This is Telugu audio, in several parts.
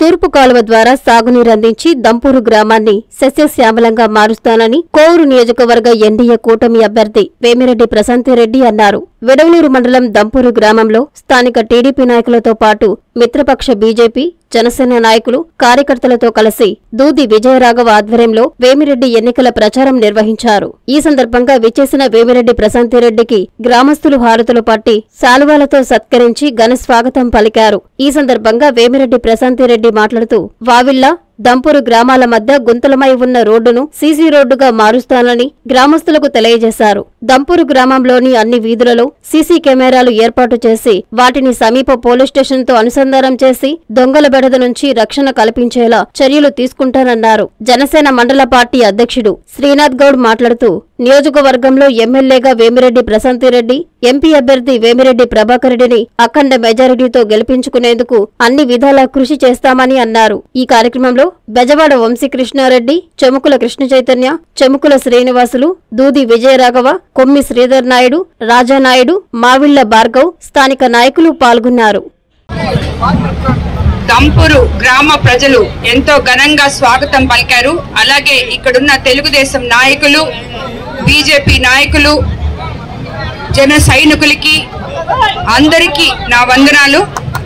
తూర్పు కాలువ ద్వారా సాగునీరు అందించి దంపూరు గ్రామాన్ని సస్యశ్యామలంగా మారుస్తానని కోవూరు నియోజకవర్గ ఎన్డీఏ కూటమి అభ్యర్థి వేమిరెడ్డి ప్రశాంతిరెడ్డి అన్నారు వెడవలూరు మండలం దంపూరు గ్రామంలో స్థానిక టీడీపీ నాయకులతో పాటు మిత్రపక్ష బీజేపీ జనసేన నాయకులు కార్యకర్తలతో కలిసి దూది విజయరాఘవ ఆధ్వర్యంలో వేమిరెడ్డి ఎన్నికల ప్రచారం నిర్వహించారు ఈ సందర్భంగా విచ్చేసిన వేమిరెడ్డి ప్రశాంతిరెడ్డికి గ్రామస్తులు హారతులు పట్టి శాలువాలతో సత్కరించి ఘన స్వాగతం పలికారు ఈ సందర్భంగా వేమిరెడ్డి ప్రశాంతిరెడ్డి మాట్లాడుతూ వావిల్లా దంపూరు గ్రామాల మధ్య గుంతలమై ఉన్న రోడ్డును సీసీ రోడ్డుగా మారుస్తానని గ్రామస్తులకు తెలియజేశారు దంపూరు గ్రామంలోని అన్ని వీధులలో సీసీ కెమెరాలు ఏర్పాటు చేసి వాటిని సమీప పోలీస్ స్టేషన్ తో అనుసంధానం చేసి దొంగల బెడద నుంచి రక్షణ కల్పించేలా చర్యలు తీసుకుంటానన్నారు జనసేన మండల పార్టీ అధ్యక్షుడు శ్రీనాథ్ గౌడ్ మాట్లాడుతూ నియోజకవర్గంలో ఎమ్మెల్యేగా వేమిరెడ్డి ప్రశాంతిరెడ్డి ఎంపీ అభ్యర్థి వేమిరెడ్డి ప్రభాకర్ రెడ్డిని అఖండ మెజారిటీతో గెలిపించుకునేందుకు అన్ని విధాలా కృషి చేస్తామని అన్నారు ఈ కార్యక్రమంలో బెజవాడ వంశీకృష్ణారెడ్డి చెముకుల కృష్ణ చైతన్య చెముకుల శ్రీనివాసులు దూది విజయరాఘవ కొమ్మి శ్రీధర్ నాయుడు రాజానాయుడు మావిళ్ల భార్గవ్ స్థానిక నాయకులు పాల్గొన్నారు దంపురు గ్రామ ప్రజలు ఎంతో ఘనంగా స్వాగతం పలికారు అలాగే ఇక్కడున్న తెలుగుదేశం నాయకులు బీజేపీ నాయకులు జన సైనికులకి అందరికీ నా వందనాలు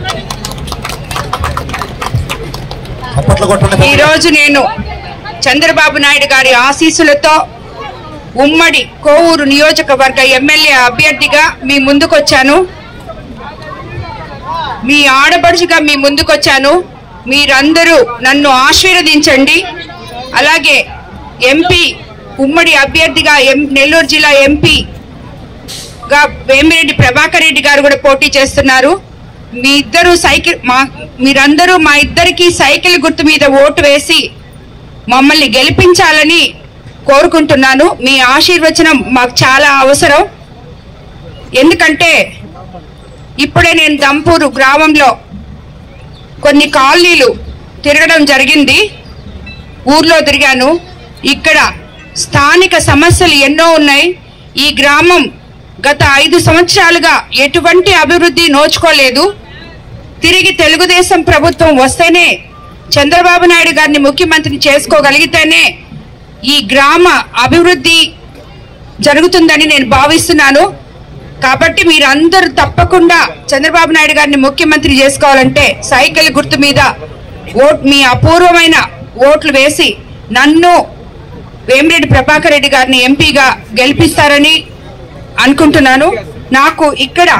చప్పట్లు కొట్టండి ఈ రోజు నేను చంద్రబాబు నాయుడు గారి ఆశీస్సులతో ఉమ్మడి కోవూరు నియోజకవర్గ ఎమ్మెల్యే అభ్యర్థిగా మీ ముందుకొచ్చాను మీ ఆడపడుచుగా మీ ముందుకొచ్చాను మీరందరూ నన్ను ఆశీర్వదించండి అలాగే ఎంపీ ఉమ్మడి అభ్యర్థిగా ఎం నెల్లూరు జిల్లా ఎంపీ గా వేమిరెడ్డి ప్రభాకర్ రెడ్డి గారు కూడా పోటీ చేస్తున్నారు మీ ఇద్దరు సైకిల్ మా మీరందరూ మా ఇద్దరికి సైకిల్ గుర్తు మీద ఓటు వేసి మమ్మల్ని గెలిపించాలని కోరుకుంటున్నాను మీ ఆశీర్వచనం మాకు చాలా అవసరం ఎందుకంటే ఇప్పుడే నేను దంపూరు గ్రామంలో కొన్ని కాలనీలు తిరగడం జరిగింది ఊర్లో తిరిగాను ఇక్కడ స్థానిక సమస్యలు ఎన్నో ఉన్నాయి ఈ గ్రామం గత ఐదు సంవత్సరాలుగా ఎటువంటి అభివృద్ధి నోచుకోలేదు తిరిగి తెలుగుదేశం ప్రభుత్వం వస్తేనే చంద్రబాబు నాయుడు గారిని ముఖ్యమంత్రిని చేసుకోగలిగితేనే ఈ గ్రామ అభివృద్ధి జరుగుతుందని నేను భావిస్తున్నాను కాబట్టి మీరందరూ తప్పకుండా చంద్రబాబు నాయుడు గారిని ముఖ్యమంత్రి చేసుకోవాలంటే సైకిల్ గుర్తు మీద ఓట్ మీ అపూర్వమైన ఓట్లు వేసి నన్ను వేమిరెడ్డి ప్రభాకర్ రెడ్డి గారిని ఎంపీగా గెలిపిస్తారని అనుకుంటున్నాను నాకు ఇక్కడ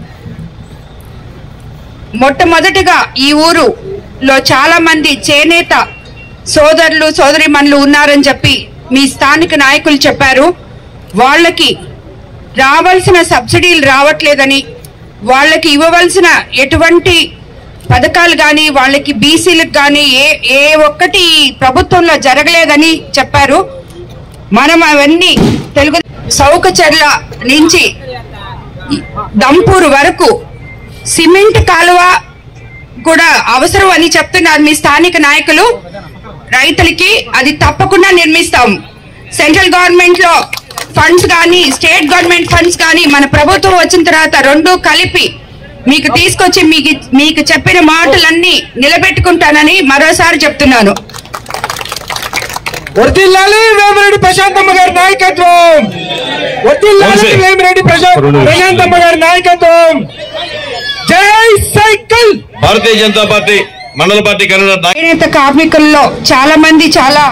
మొట్టమొదటిగా ఈ ఊరులో చాలా మంది చేనేత సోదరులు సోదరిమణులు ఉన్నారని చెప్పి మీ స్థానిక నాయకులు చెప్పారు వాళ్ళకి రావాల్సిన సబ్సిడీలు రావట్లేదని వాళ్ళకి ఇవ్వవలసిన ఎటువంటి పథకాలు కానీ వాళ్ళకి బీసీలకు కానీ ఏ ఏ ఒక్కటి ఈ ప్రభుత్వంలో జరగలేదని చెప్పారు మనం అవన్నీ తెలుగు సౌకచర్ల నుంచి దంపూరు వరకు సిమెంట్ కాలువ కూడా అవసరం అని చెప్తున్నారు మీ స్థానిక నాయకులు రైతులకి అది తప్పకుండా నిర్మిస్తాం సెంట్రల్ గవర్నమెంట్ లో ఫండ్స్ కానీ స్టేట్ గవర్నమెంట్ ఫండ్స్ కానీ మన ప్రభుత్వం వచ్చిన తర్వాత రెండు కలిపి మీకు తీసుకొచ్చి మీకు మీకు చెప్పిన మాటలన్నీ నిలబెట్టుకుంటానని మరోసారి చెప్తున్నాను వర్దిల్లాలి వేమిరెడ్డి ప్రశాంతమ్మ గారి నాయకత్వం వర్దిల్లాలి వంశీ. వేమిరెడ్డి ప్రశా- ప్రశాంతమ్మ గారి నాయకత్వం జై సైకిల్ భారతీయ జనతా పార్టీ మండల పార్టీ కన్వీనర్ నాయక్ చేనేత కార్మికుల్లో చాలా మంది చాలా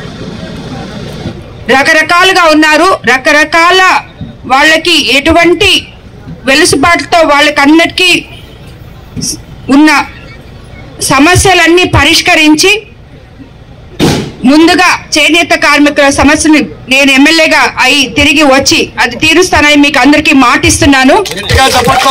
రకరకాలుగా ఉన్నారు రకరకాల వాళ్ళకి ఎటువంటి వెలుసుబాటుతో వాళ్ళకి అన్నిటికీ ఉన్న సమస్యలన్నీ పరిష్కరించి ముందుగా చేనేత కార్మికుల సమస్యని నేను ఎమ్మెల్యేగా అయి తిరిగి వచ్చి అది తీరుస్తానని మీకు అందరికీ మాటిస్తున్నాను గట్టిగా చప్పట్లు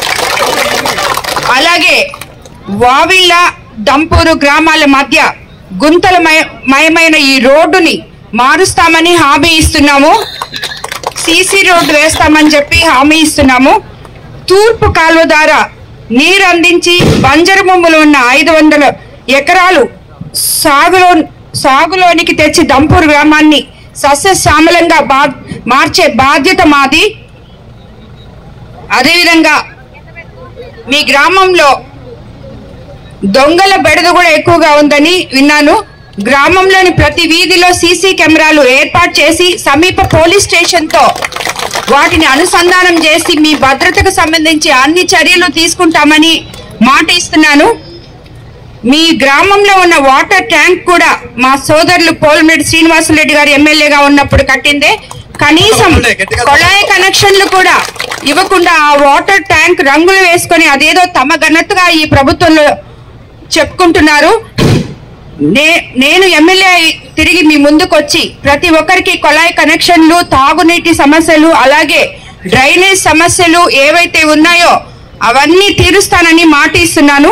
అలాగే వావిళ్ళ దంపూరు గ్రామాల మధ్య గుంతల మయ- మయమైన ఈ రోడ్డుని మారుస్తామని హామీ ఇస్తున్నాము సీసీ రోడ్డు వేస్తామని చెప్పి హామీ ఇస్తున్నాము తూర్పు కాలువ ద్వారా నీరు అందించి బంజరు భూములు ఉన్న ఐదు వందల ఎకరాలు సాగులో సాగులోనికి తెచ్చి దంపూరు గ్రామాన్ని సస్యశ్యామలంగా బా మార్చే బాధ్యత మాది అదేవిధంగా మీ గ్రామంలో దొంగల బెడద కూడా ఎక్కువగా ఉందని విన్నాను గ్రామంలోని ప్రతి వీధిలో సీసీ కెమెరాలు ఏర్పాటు చేసి సమీప పోలీస్ స్టేషన్ తో వాటిని అనుసంధానం చేసి మీ భద్రతకు సంబంధించి అన్ని చర్యలు తీసుకుంటామని మాట ఇస్తున్నాను మీ గ్రామంలో ఉన్న వాటర్ ట్యాంక్ కూడా మా సోదరులు పోలమిరెడ్డి శ్రీనివాసరెడ్డి గారు ఎమ్మెల్యేగా ఉన్నప్పుడు కట్టిందే కనీసం కొళాయి కనెక్షన్లు కూడా ఇవ్వకుండా ఆ వాటర్ ట్యాంక్ రంగులు వేసుకొని అదేదో తమ ఘనతగా ఈ ప్రభుత్వంలో చెప్పుకుంటున్నారు నే నేను ఎమ్మెల్యే అయి తిరిగి మీ ముందుకు వచ్చి ప్రతి ఒక్కరికి కొళాయి కనెక్షన్లు తాగునీటి సమస్యలు అలాగే డ్రైనేజ్ సమస్యలు ఏవైతే ఉన్నాయో అవన్నీ తీరుస్తానని మాట ఇస్తున్నాను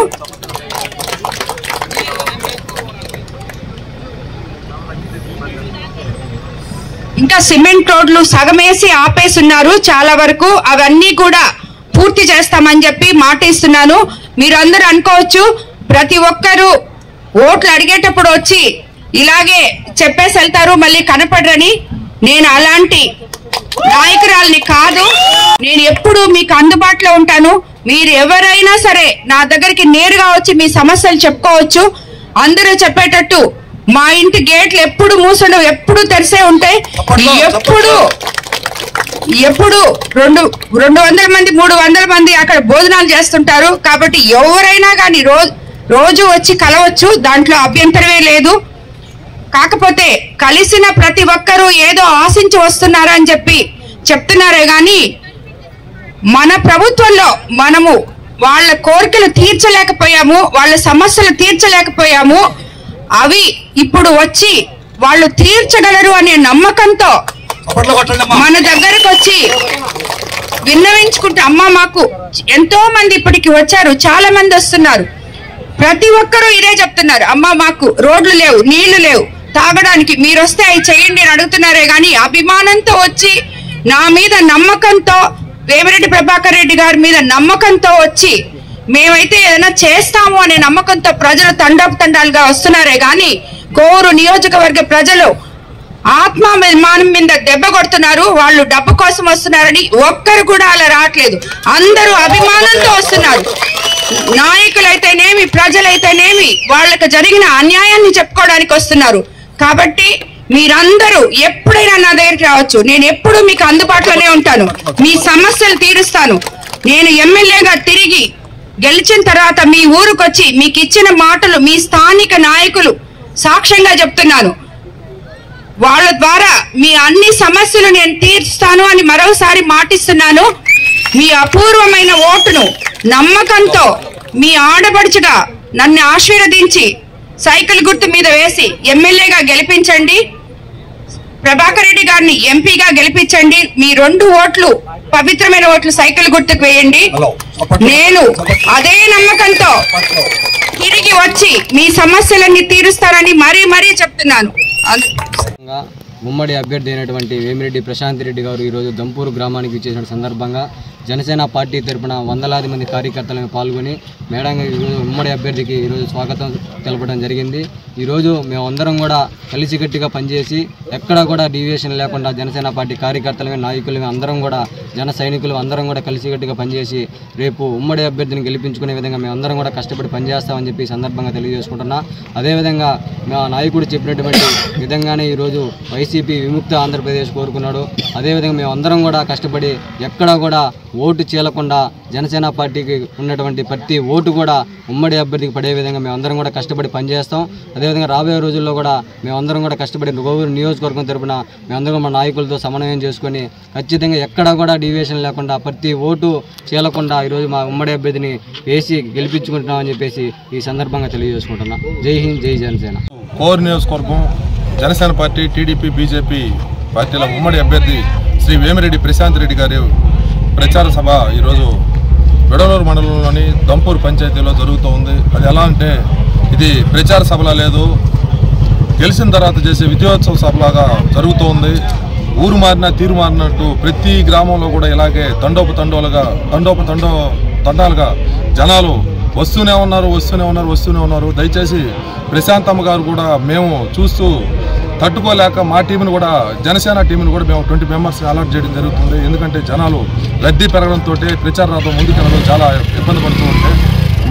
ఇంకా సిమెంట్ రోడ్లు సగమేసి ఆపేస్తున్నారు చాలా వరకు అవన్నీ కూడా పూర్తి చేస్తామని చెప్పి మాట ఇస్తున్నాను మీరందరూ అనుకోవచ్చు ప్రతి ఒక్కరూ ఓట్లు అడిగేటప్పుడు వచ్చి ఇలాగే చెప్పేసి వెళ్తారు మళ్ళీ కనపడరని నేను అలాంటి నాయకురాల్ని కాదు నేను ఎప్పుడు మీకు అందుబాటులో ఉంటాను మీరు ఎవరైనా సరే నా దగ్గరికి నేరుగా వచ్చి మీ సమస్యలు చెప్పుకోవచ్చు అందరూ చెప్పేటట్టు మా ఇంటి గేట్లు ఎప్పుడు మూసడం ఎప్పుడు తెరిసే ఉంటాయి ఎప్పుడు ఎప్పుడు రెండు రెండు వందల మంది మూడు వందల మంది అక్కడ భోజనాలు చేస్తుంటారు కాబట్టి ఎవరైనా కానీ రోజు రోజు వచ్చి కలవచ్చు దాంట్లో అభ్యంతరమే లేదు కాకపోతే కలిసిన ప్రతి ఒక్కరూ ఏదో ఆశించి వస్తున్నారా అని చెప్పి చెప్తున్నారే గాని మన ప్రభుత్వంలో మనము వాళ్ళ కోరికలు తీర్చలేకపోయాము వాళ్ళ సమస్యలు తీర్చలేకపోయాము అవి ఇప్పుడు వచ్చి వాళ్ళు తీర్చగలరు అనే నమ్మకంతో చప్పట్లు కొట్టండి అమ్మా మన దగ్గరకు వచ్చి విన్నవించుకుంటే అమ్మ మాకు ఎంతో మంది ఇప్పటికి వచ్చారు చాలా మంది వస్తున్నారు ప్రతి ఒక్కరూ ఇదే చెప్తున్నారు అమ్మ మాకు రోడ్లు లేవు నీళ్లు లేవు తాగడానికి మీరు వస్తే అవి చేయండి అని అడుగుతున్నారే గాని అభిమానంతో వచ్చి నా మీద నమ్మకంతో వేమిరెడ్డి ప్రభాకర్ రెడ్డి గారి మీద నమ్మకంతో వచ్చి మేమైతే ఏదైనా చేస్తాము అనే నమ్మకంతో ప్రజలు తండోపతండాలుగా వస్తున్నారే గాని కోరు నియోజకవర్గ ప్రజలు ఆత్మ విమానం మీద దెబ్బ కొడుతున్నారు వాళ్ళు డబ్బు కోసం వస్తున్నారని ఒక్కరు కూడా అలా రావట్లేదు అందరూ అభిమానంతో వస్తున్నారు నాయకులైతేనేమి ప్రజలైతేనేమి వాళ్ళకి జరిగిన అన్యాయాన్ని చెప్పుకోవడానికి వస్తున్నారు కాబట్టి మీరందరూ ఎప్పుడైనా నా దగ్గరికి రావచ్చు నేను ఎప్పుడు మీకు అందుబాటులోనే ఉంటాను మీ సమస్యలు తీరుస్తాను నేను ఎమ్మెల్యేగా తిరిగి గెలిచిన తర్వాత మీ ఊరుకొచ్చి మీకు ఇచ్చిన మాటలు మీ స్థానిక నాయకులు సాక్ష్యంగా చెప్తున్నాను వాళ్ళ ద్వారా మీ అన్ని సమస్యలు నేను తీర్చుతాను అని మరోసారి మాటిస్తున్నాను మీ అపూర్వమైన ఓటును నమ్మకంతో మీ ఆడపడుచుగా నన్ను ఆశీర్వదించి సైకిల్ గుర్తు మీద వేసి ఎమ్మెల్యేగా గెలిపించండి ప్రభాకర్ రెడ్డి గారిని ఎంపీగా గెలిపించండి మీ రెండు ఓట్లు పవిత్రమైన ఓట్లు సైకిల్ గుర్తుకు వేయండి హలో చప్పట్లు నేను అదే నమ్మకంతో తిరిగి వచ్చి మీ సమస్యలన్నీ తీరుస్తానని మరీ మరీ చెప్తున్నాను అన్- సందర్భంగా ఉమ్మడి అభ్యర్థి అయినటువంటి వేమిరెడ్డి ప్రశాంత్ రెడ్డి గారు ఈరోజు దంపూరు గ్రామానికి ఇచ్చేసిన సందర్భంగా జనసేన పార్టీ తరపున వందలాది మంది కార్యకర్తలను పాల్గొని మేడంగా ఈరోజు ఉమ్మడి అభ్యర్థికి ఈరోజు స్వాగతం తెలపడం జరిగింది ఈరోజు మేమందరం కూడా కలిసికట్టుగా పనిచేసి ఎక్కడా కూడా డీవియేషన్ లేకుండా జనసేన పార్టీ కార్యకర్తలమే నాయకులమే అందరం కూడా జన సైనికులు అందరం కూడా కలిసికట్టుగా పనిచేసి రేపు ఉమ్మడి అభ్యర్థిని గెలిపించుకునే విధంగా మేమందరం కూడా కష్టపడి పనిచేస్తామని చెప్పి ఈ సందర్భంగా తెలియజేసుకుంటున్నా అదేవిధంగా మా నాయకుడు చెప్పినటువంటి విధంగానే ఈరోజు వైసీపీ విముక్త ఆంధ్రప్రదేశ్ కోరుకున్నాడు అదేవిధంగా మేమందరం కూడా కష్టపడి ఎక్కడా కూడా ఓటు చీలకుండా జనసేన పార్టీకి ఉన్నటువంటి ప్రతి ఓటు కూడా ఉమ్మడి అభ్యర్థికి పడే విధంగా మేమందరం కూడా కష్టపడి పనిచేస్తాం అదేవిధంగా రాబోయే రోజుల్లో కూడా మేమందరం కూడా కష్టపడి గోవూరు నియోజకవర్గం తరపున మేమందరం మా నాయకులతో సమన్వయం చేసుకొని ఖచ్చితంగా ఎక్కడా కూడా డీవియేషన్ లేకుండా ప్రతి ఓటు చీలకుండా ఈరోజు మా ఉమ్మడి అభ్యర్థిని వేసి గెలిపించుకుంటున్నామని చెప్పేసి ఈ సందర్భంగా తెలియజేసుకుంటున్నా జై హింద్ జై జనసేన కోర్ నియోజకవర్గం జనసేన పార్టీ టీడీపీ బీజేపీ పార్టీల ఉమ్మడి అభ్యర్థి శ్రీ వేమిరెడ్డి ప్రశాంత్ రెడ్డి గారి ప్రచార సభ ఈరోజు విడవలూరు మండలంలోని దంపూర్ పంచాయతీలో జరుగుతూ ఉంది అది ఎలా అంటే ఇది ప్రచార సభలా లేదు గెలిచిన తర్వాత చేసే విజయోత్సవ సభలాగా జరుగుతూ ఉంది ఊరు మారినా తీరు మారినట్టు ప్రతి గ్రామంలో కూడా ఇలాగే తండోపు తండోలుగా తండోపు తండో తండాలుగా జనాలు వస్తూనే ఉన్నారు వస్తూనే ఉన్నారు వస్తూనే ఉన్నారు దయచేసి ప్రశాంతమ్మ గారు కూడా మేము చూస్తూ తట్టుకోలేక మా టీంని కూడా జనసేన టీంని కూడా మేము ట్వంటీ మెంబర్స్ అలాట్ చేయడం జరుగుతుంది ఎందుకంటే జనాలు రద్దీ పెరగడంతో ప్రచార రథం ముందుకెళ్ళడం చాలా ఇబ్బంది పడుతూ ఉంటే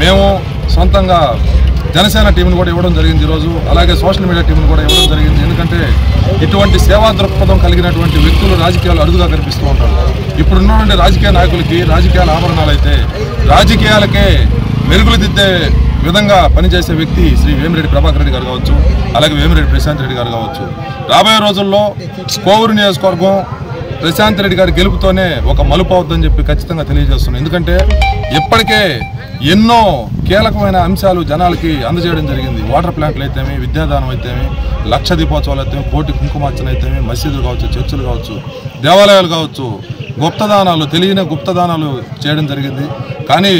మేము సొంతంగా జనసేన టీంని కూడా ఇవ్వడం జరిగింది ఈరోజు అలాగే సోషల్ మీడియా టీంని కూడా ఇవ్వడం జరిగింది ఎందుకంటే ఇటువంటి సేవా దృక్పథం కలిగినటువంటి వ్యక్తులు రాజకీయాలు అరుదుగా కనిపిస్తూ ఉంటారు ఇప్పుడున్నటువంటి రాజకీయ నాయకులకి రాజకీయాల ఆభరణాలు అయితే రాజకీయాలకే మెరుగులు దిద్దే విధంగా పనిచేసే వ్యక్తి శ్రీ వేమిరెడ్డి ప్రభాకర్ రెడ్డి గారు కావచ్చు అలాగే వేమిరెడ్డి ప్రశాంత్ రెడ్డి గారు కావచ్చు రాబోయే రోజుల్లో కోవూరు నియోజకవర్గం ప్రశాంత్ రెడ్డి గారి గెలుపుతోనే ఒక మలుపు అవుతుందని చెప్పి ఖచ్చితంగా తెలియజేస్తున్నాను ఎందుకంటే ఇప్పటికే ఎన్నో కీలకమైన అంశాలు జనాలకి అందజేయడం జరిగింది వాటర్ ప్లాంట్లు అయితేమి విద్యాదానం అయితేమి లక్ష దీపోత్సవాలు అయితేమి కోటి కుంకుమార్చన అయితేమి మసీదులు కావచ్చు చర్చిలు కావచ్చు దేవాలయాలు కావచ్చు గుప్తదానాలు తెలియని గుప్తదానాలు చేయడం జరిగింది కానీ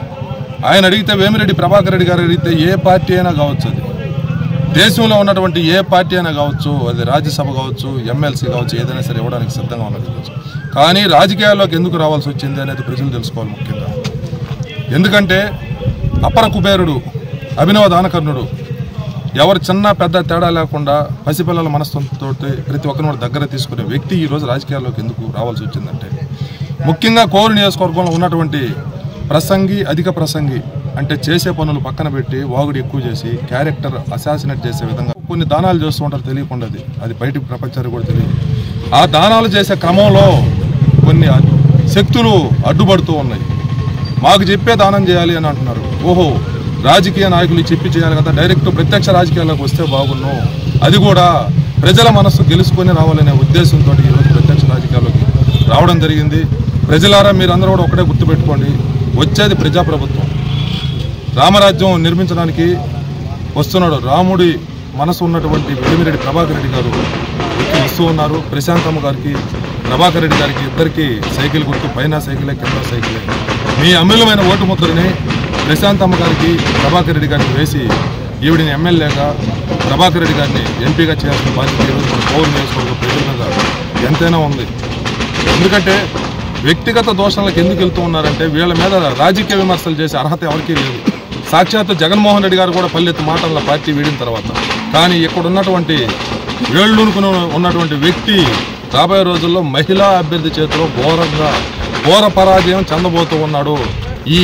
ఆయన అడిగితే వేమిరెడ్డి ప్రభాకర్ రెడ్డి గారు అడిగితే ఏ పార్టీ అయినా కావచ్చు అది దేశంలో ఉన్నటువంటి ఏ పార్టీ అయినా కావచ్చు అది రాజ్యసభ కావచ్చు ఎమ్మెల్సీ కావచ్చు ఏదైనా సరే ఇవ్వడానికి సిద్ధంగా ఉన్నది కానీ రాజకీయాల్లోకి ఎందుకు రావాల్సి వచ్చింది అనేది ప్రజలు తెలుసుకోవాలి ముఖ్యంగా ఎందుకంటే అపర కుబేరుడు అభినవ దానకర్ణుడు ఎవరు చిన్న పెద్ద తేడా లేకుండా పసిపిల్లల మనస్తత్వంతో ప్రతి ఒక్కరిని కూడా దగ్గర తీసుకునే వ్యక్తి ఈరోజు రాజకీయాల్లోకి ఎందుకు రావాల్సి వచ్చిందంటే ముఖ్యంగా కోరు నియోజకవర్గంలో ఉన్నటువంటి ప్రసంగి అధిక ప్రసంగి అంటే చేసే పనులు పక్కన పెట్టి వాగుడు ఎక్కువ చేసి క్యారెక్టర్ అసాసినేట్ చేసే విధంగా కొన్ని దానాలు చేస్తూ ఉంటారు తెలియకుండా అది అది బయట ప్రపంచానికి కూడా తెలియదు ఆ దానాలు చేసే క్రమంలో కొన్ని శక్తులు అడ్డుపడుతూ ఉన్నాయి మాకు చెప్పే దానం చేయాలి అని అంటున్నారు ఓహో రాజకీయ నాయకులు చెప్పి చేయాలి కదా డైరెక్ట్ ప్రత్యక్ష రాజకీయాల్లోకి వస్తే బాగున్ను అది కూడా ప్రజల మనస్సు గెలుచుకొని రావాలనే ఉద్దేశంతో ఈరోజు ప్రత్యక్ష రాజకీయాల్లోకి రావడం జరిగింది ప్రజలారా మీరందరూ కూడా ఒకటే గుర్తుపెట్టుకోండి వచ్చేది ప్రజాప్రభుత్వం రామరాజ్యం నిర్మించడానికి వస్తున్నాడు రాముడి మనసు ఉన్నటువంటి వేమిరెడ్డి ప్రభాకర్ రెడ్డి గారు వచ్చి వస్తూ ఉన్నారు ప్రశాంతమ్మ గారికి ప్రభాకర్ రెడ్డి గారికి ఇద్దరికి సైకిల్ గుర్తు పైన సైకిలే కింద సైకిలే మీ అమూల్యమైన ఓటు ముద్రని ప్రశాంతమ్మ గారికి ప్రభాకర్ రెడ్డి గారికి వేసి ఈవిడిని ఎమ్మెల్యేగా ప్రభాకర్ రెడ్డి గారిని ఎంపీగా చేయాల్సిన బాధ్యత ఈరోజు మన పౌరు నియోజకవర్గ ప్రజల మీద ఎంతైనా ఉంది ఎందుకంటే వ్యక్తిగత దోషాలకు ఎందుకు వెళ్తూ ఉన్నారంటే వీళ్ళ మీద రాజకీయ విమర్శలు చేసే అర్హత ఎవరికీ లేదు సాక్షాత్తు జగన్మోహన్ రెడ్డి గారు కూడా పల్లెత్తు మాటల పార్టీ వీడిన తర్వాత కానీ ఇక్కడ ఉన్నటువంటి వేళ్ళూనుకుని ఉన్నటువంటి వ్యక్తి రాబోయే రోజుల్లో మహిళా అభ్యర్థి చేతిలో ఘోరంగా ఘోర పరాజయం చెందబోతూ ఉన్నాడు ఈ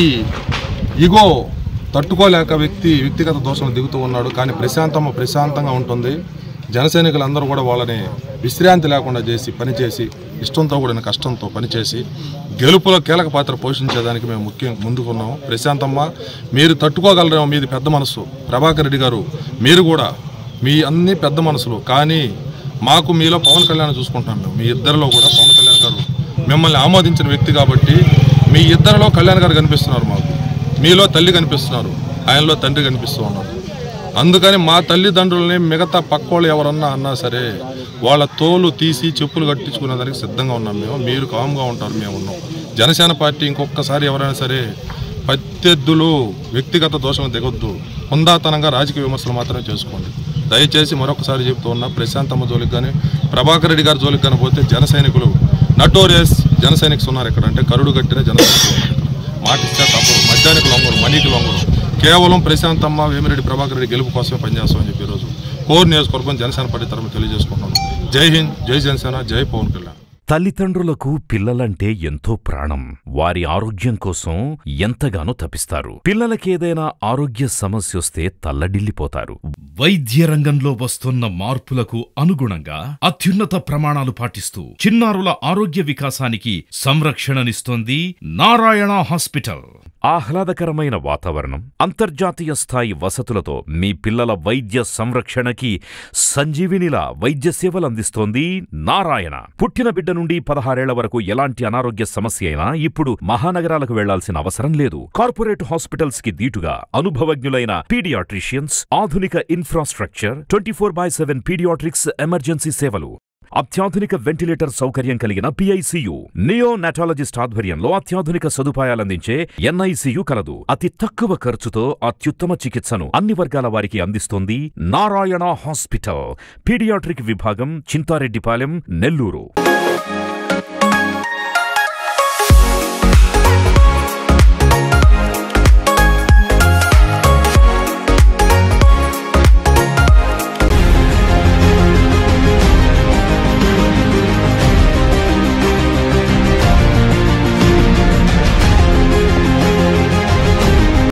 ఇగో తట్టుకోలేక వ్యక్తి వ్యక్తిగత దోషం దిగుతూ ఉన్నాడు కానీ ప్రశాంతమ్మ ప్రశాంతంగా ఉంటుంది జన సైనికులందరూ కూడా వాళ్ళని విశ్రాంతి లేకుండా చేసి పనిచేసి ఇష్టంతో కూడిన కష్టంతో పనిచేసి గెలుపులో కీలక పాత్ర పోషించేదానికి మేము ముఖ్యం ముందుకున్నాము ప్రశాంతమ్మ మీరు తట్టుకోగలరేమో మీది పెద్ద మనసు ప్రభాకర్ రెడ్డి గారు మీరు కూడా మీ అన్ని పెద్ద మనసులు కానీ మాకు మీలో పవన్ కళ్యాణ్ చూసుకుంటాం మేము మీ ఇద్దరిలో కూడా పవన్ కళ్యాణ్ గారు మిమ్మల్ని ఆమోదించిన వ్యక్తి కాబట్టి మీ ఇద్దరిలో కళ్యాణ్ గారు కనిపిస్తున్నారు మాకు మీలో తల్లి కనిపిస్తున్నారు ఆయనలో తండ్రి కనిపిస్తూ ఉన్నారు అందుకని మా తల్లిదండ్రులని మిగతా పక్కోళ్ళు ఎవరన్నా అన్నా సరే వాళ్ళ తోలు తీసి చెప్పులు కట్టించుకునే దానికి సిద్ధంగా ఉన్నాం మేము మీరు కామ్గా ఉంటారు మేము ఉన్నాం జనసేన పార్టీ ఇంకొకసారి ఎవరైనా సరే ప్రత్యర్థులు వ్యక్తిగత దోషం దిగొద్దు హుందాతనంగా రాజకీయ విమర్శలు మాత్రమే చేసుకోండి దయచేసి మరొకసారి చెప్తూ ఉన్నా ప్రశాంతమ్మ జోలికి కానీ ప్రభాకర్ రెడ్డి గారి జోలికి కానీ పోతే జన సైనికులు నటోరియస్ జన సైనికులు ఉన్నారు ఇక్కడ అంటే కరుడు కట్టిన జన సైనికులు ఉన్నారు ఇక్కడ. మాట ఇస్తే తప్పదు మద్యానికి లొంగరు మనీకి లొంగరు కేవలం ప్రశాంతమ్మ వేమిరెడ్డి ప్రభాకర్ రెడ్డి గెలుపు కోసమే పనిచేస్తామని చెప్పి ఈరోజు కోర్ నియోజకవర్గం జనసేన పార్టీ తరఫున తెలియజేసుకుంటున్నాను జై హింద్ జై జనసేన జై పవన్ కళ్యాణ్ తల్లిదండ్రులకు పిల్లలంటే ఎంతో ప్రాణం వారి ఆరోగ్యం కోసం ఎంతగానో తపిస్తారు పిల్లలకేదైనా ఆరోగ్య సమస్యొస్తే తల్లడిల్లిపోతారు వైద్య రంగంలో వస్తున్న మార్పులకు అనుగుణంగా అత్యున్నత ప్రమాణాలు పాటిస్తూ చిన్నారుల ఆరోగ్య వికాసానికి సంరక్షణనిస్తోంది నారాయణ హాస్పిటల్ ఆహ్లాదకరమైన వాతావరణం అంతర్జాతీయ స్థాయి వసతులతో మీ పిల్లల వైద్య సంరక్షణకి సంజీవినిలా వైద్య సేవలు అందిస్తోంది నారాయణ పుట్టిన బిడ్డ నుండి పదహారేళ్ల వరకు ఎలాంటి అనారోగ్య సమస్య అయినా ఇప్పుడు మహానగరాలకు వెళ్లాల్సిన అవసరం లేదు కార్పొరేట్ హాస్పిటల్స్ కి దీటుగా అనుభవజ్ఞులైన పీడియాట్రిషియన్స్ ఆధునిక infrastructure twenty four by seven pediatrics emergency సేవలు అత్యాధునిక వెంటిలేటర్ సౌకర్యం కలిగిన పిఐసియు నియో నెటాలజిస్ట్ ఆధ్వర్యంలో అత్యాధునిక సదుపాయాలందించే ఎన్ఐసియు కలదు అతి తక్కువ ఖర్చుతో అత్యుత్తమ చికిత్సను అన్ని వర్గాల వారికి అందిస్తోంది నారాయణ హాస్పిటల్ పీడియాట్రిక్ విభాగం చింతారెడ్డిపాలెం నెల్లూరు